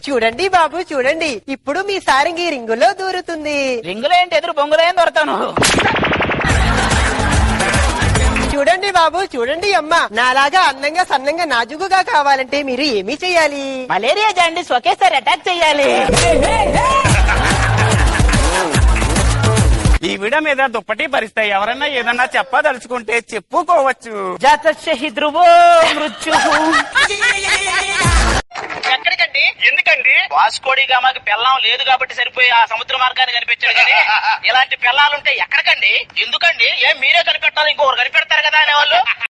చూడండి బాబు చూడండి ఇప్పుడు మీ సారంగి రింగులో దూరుతుంది రింగులో ఏంటి ఎదురు బొంగులో ఏం దొరతాను చూడండి బాబు చూడండి అమ్మ నాలాగా అందంగా సన్నంగా నాజుకుగా కావాలంటే మీరు ఏమీ చేయాలి మలేరియా జాండీస్ ఒకేసారి అటాక్ చేయాలి ఈ విడ మీద దుప్పటి పరిస్తే ఎవరన్నా ఏదన్నా చెప్పదలుచుకుంటే చెప్పుకోవచ్చు జాతశహి ధ్రువో మృత్యు ఎక్కడికండి ఎందుకండి వాస్కోడి గామాకి పెళ్ళం లేదు కాబట్టి సరిపోయి ఆ సముద్ర మార్గాన్ని కనిపించాడు కానీ ఇలాంటి పెళ్ళాలుంటే ఎక్కడికండి ఎందుకండి ఏం మీరే కనిపెట్టాలి ఇంకొకరు కనిపెడతారు కదా అనేవాళ్ళు